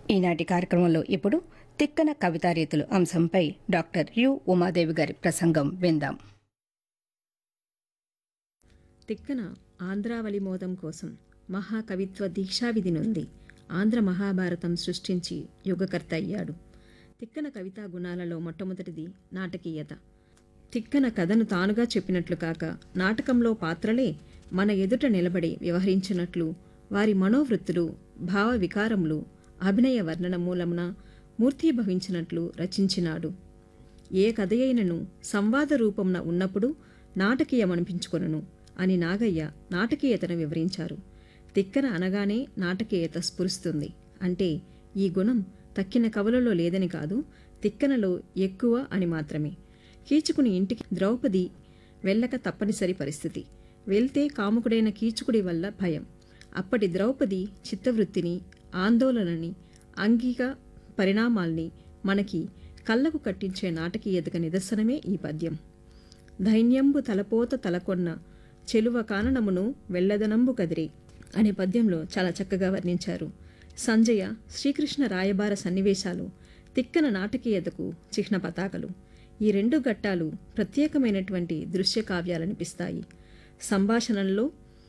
ఈనాటి కార్యక్రమంలో ఇప్పుడు తిక్కన కవితారీతులు అంశంపై డాక్టర్ యు ఉమాదేవి గారి ప్రసంగం విందాం తిక్కన ఆంధ్రావళి మోదం కోసం మహాకవిత్వ దీక్షావిధి నుండి ఆంధ్ర మహాభారతం సృష్టించి యుగకర్త అయ్యాడు తిక్కన కవితా గుణాలలో మొట్టమొదటిది నాటకీయత తిక్కన కథను తానుగా చెప్పినట్లు కాక నాటకంలో పాత్రలే మన ఎదుట నిలబడి వ్యవహరించినట్లు వారి మనోవృత్తులు భావ వికారములు అభినయ వర్ణన మూలమున మూర్తీభవించినట్లు రచించినాడు ఏ కథయైనను సంవాద రూపంన ఉన్నప్పుడు నాటకీయమనిపించుకొనును అని నాగయ్య నాటకీయతను వివరించారు తిక్కన అనగానే నాటకీయత స్ఫురిస్తుంది అంటే ఈ గుణం తక్కిన కవులలో లేదని కాదు తిక్కనలో ఎక్కువ అని మాత్రమే కీచుకుని ఇంటికి ద్రౌపది వెళ్ళక తప్పనిసరి పరిస్థితి వెళ్తే కాముకుడైన కీచుకుడి వల్ల భయం అప్పటి ద్రౌపది చిత్తవృత్తిని ఆందోళనని అంగిక పరిణామాల్ని మనకి కళ్ళకు కట్టించే నాటకీయతకు నిదర్శనమే ఈ పద్యం ధైన్యంబు తలపోత తలకొన్న చెలువ కాననమును వెల్లదనంబు కదిరే అనే పద్యంలో చాలా చక్కగా వర్ణించారు సంజయ శ్రీకృష్ణ రాయబార సన్నివేశాలు తిక్కన నాటకీయతకు చిహ్న పతాకలు ఈ రెండు ఘట్టాలు ప్రత్యేకమైనటువంటి దృశ్య కావ్యాలనిపిస్తాయి సంభాషణల్లో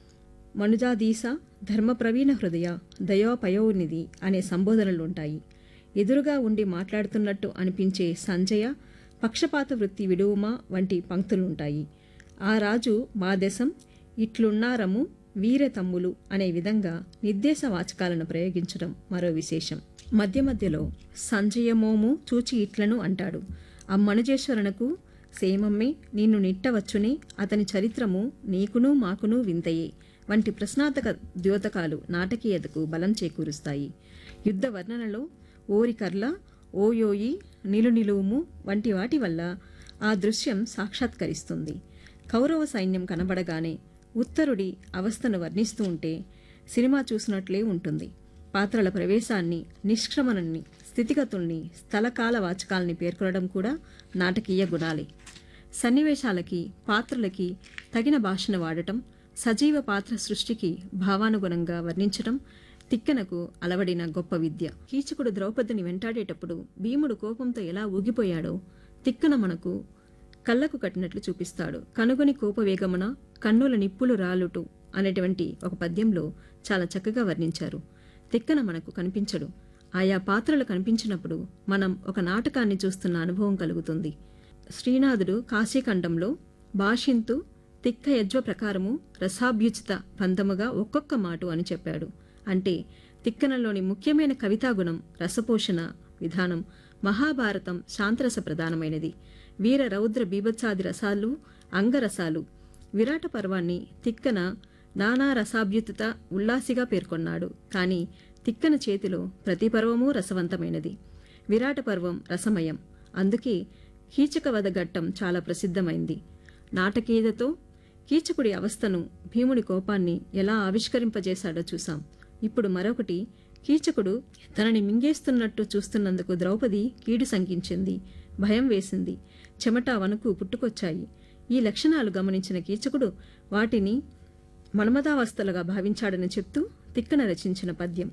మనుజాదీస ధర్మప్రవీణ హృదయ దయోపయోనిధి అనే సంబోధనలుంటాయి ఎదురుగా ఉండి మాట్లాడుతున్నట్టు అనిపించే సంజయ పక్షపాత వృత్తి విడువుమా వంటి పంక్తులుంటాయి ఆ రాజు మా దేశం ఇట్లున్నారము వీర తమ్ములు అనే విధంగా నిర్దేశ వాచకాలను ప్రయోగించడం మరో విశేషం మధ్య మధ్యలో సంజయమోము చూచి ఇట్లను అంటాడు అమ్మనుజేశ్వరునకు సేమమ్మే నిన్ను నిట్టవచ్చునే అతని చరిత్రము నీకును మాకును వింతయే వంటి ప్రశ్నార్థక ద్యోతకాలు నాటకీయతకు బలం చేకూరుస్తాయి యుద్ధ వర్ణనలో ఓరికర్ల ఓయోయి నిలునిలువుము వంటి వాటి వల్ల ఆ దృశ్యం సాక్షాత్కరిస్తుంది కౌరవ సైన్యం కనబడగానే ఉత్తరుడి అవస్థను వర్ణిస్తూ ఉంటే సినిమా చూసినట్లే ఉంటుంది పాత్రల ప్రవేశాన్ని నిష్క్రమణని స్థితిగతుల్ని స్థలకాల వాచకాల్ని పేర్కొనడం కూడా నాటకీయ గుణాలే సన్నివేశాలకి పాత్రలకి తగిన భాషను వాడటం సజీవ పాత్ర సృష్టికి భావానుగుణంగా వర్ణించటం తిక్కనకు అలవడిన గొప్ప విద్య కీచకుడు ద్రౌపదిని వెంటాడేటప్పుడు భీముడు కోపంతో ఎలా ఊగిపోయాడో తిక్కన మనకు కళ్ళకు కట్టినట్లు చూపిస్తాడు కనుగొని కోపవేగమున కన్నుల నిప్పులు రాలుటు అనేటువంటి ఒక పద్యంలో చాలా చక్కగా వర్ణించారు తిక్కన మనకు కనిపించడు ఆయా పాత్రలు కనిపించినప్పుడు మనం ఒక నాటకాన్ని చూస్తున్న అనుభవం కలుగుతుంది శ్రీనాథుడు కాశీఖండంలో భాషింతు తిక్క యజ్వ ప్రకారము రసాభ్యుచిత పందముగా ఒక్కొక్క మాటు అని చెప్పాడు అంటే తిక్కనలోని ముఖ్యమైన కవితాగుణం రసపోషణ విధానం మహాభారతం శాంతరస ప్రధానమైనది వీర రౌద్ర బీభత్సాది రసాలు అంగరసాలు విరాట పర్వాన్ని తిక్కన నానా రసాభ్యుత ఉల్లాసిగా పేర్కొన్నాడు కానీ తిక్కన చేతిలో ప్రతి పర్వము రసవంతమైనది విరాట పర్వం రసమయం అందుకే కీచకవధ ఘట్టం చాలా ప్రసిద్ధమైంది నాటకీయతతో కీచకుడి అవస్థను భీముడి కోపాన్ని ఎలా ఆవిష్కరింపజేశాడో చూశాం ఇప్పుడు మరొకటి కీచకుడు తనని మింగేస్తున్నట్టు చూస్తున్నందుకు ద్రౌపది కీడు శంకించింది భయం వేసింది చెమట వణుకు పుట్టుకొచ్చాయి ఈ లక్షణాలు గమనించిన కీచకుడు వాటిని మన్మదావస్థలుగా భావించాడని చెప్తూ తిక్కన రచించిన పద్యం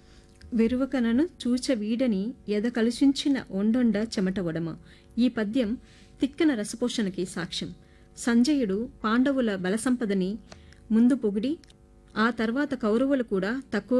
వెరువకనను చూచ వీడని ఎద కలుషించిన ఒండొండ చెమట ఒడమ ఈ పద్యం తిక్కన రసపోషణకి సాక్ష్యం సంజయుడు పాండవుల బలసంపదని ముందు పొగిడి ఆ తర్వాత కౌరవులు కూడా తక్కువ